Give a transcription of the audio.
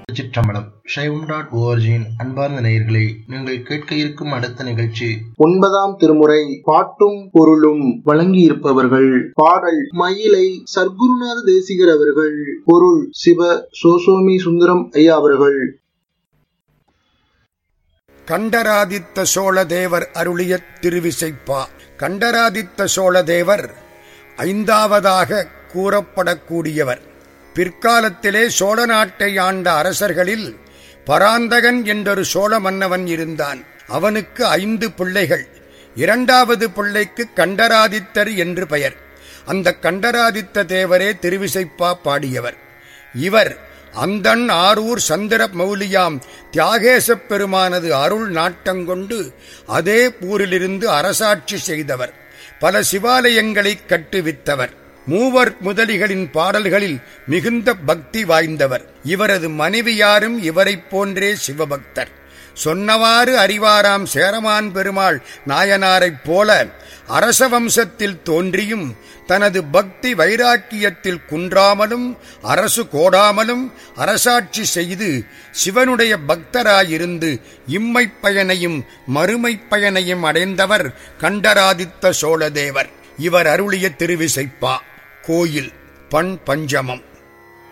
திருச்சிற்றம்பலம் சைவம் டாட் ஓஆர்ஜியின் அன்பார்ந்த நேயர்களே நீங்கள் கேட்க இருக்கும் அடுத்த நிகழ்ச்சி ஒன்பதாம் திருமுறை பாட்டும் பொருளும் வழங்கியிருப்பவர்கள் பாடல் மயிலை சர்க்குருநாத தேசிகர் அவர்கள் பொருள் சிவ சோசோமி சுந்தரம் ஐயா அவர்கள் கண்டராதித்த சோழ தேவர் அருளிய திருவிசைப்பா கண்டராதித்த சோழ தேவர் ஐந்தாவதாக கூறப்படக்கூடியவர் பிற்காலத்திலே சோழ நாட்டை ஆண்ட அரசர்களில் பராந்தகன் என்றொரு சோழ மன்னவன் இருந்தான் அவனுக்கு ஐந்து பிள்ளைகள் இரண்டாவது பிள்ளைக்கு கண்டராதித்தர் என்று பெயர் அந்த கண்டராதித்த தேவரே திருவிசைப்பா பாடியவர் இவர் அந்தன் ஆரூர் சந்திர மௌலியாம் தியாகேசப் பெருமானது அருள் நாட்டங்கொண்டு அதே ஊரிலிருந்து அரசாட்சி செய்தவர் பல சிவாலயங்களை கட்டுவித்தவர் மூவர் முதலிகளின் பாடல்களில் மிகுந்த பக்தி வாய்ந்தவர் இவரது மனைவியாரும் இவரைப் போன்றே சிவபக்தர் சொன்னவாறு அறிவாராம் சேரமான் பெருமாள் நாயனாரைப் போல அரச வம்சத்தில் தோன்றியும் தனது பக்தி வைராக்கியத்தில் குன்றாமலும் அரசு கோடாமலும் அரசாட்சி செய்து சிவனுடைய பக்தராயிருந்து இம்மைப் பயனையும் மறுமைப் பயனையும் அடைந்தவர் கண்டராதித்த சோழதேவர் இவர் அருளிய திருவிசைப்பா கோயில் பண் பஞ்சமம்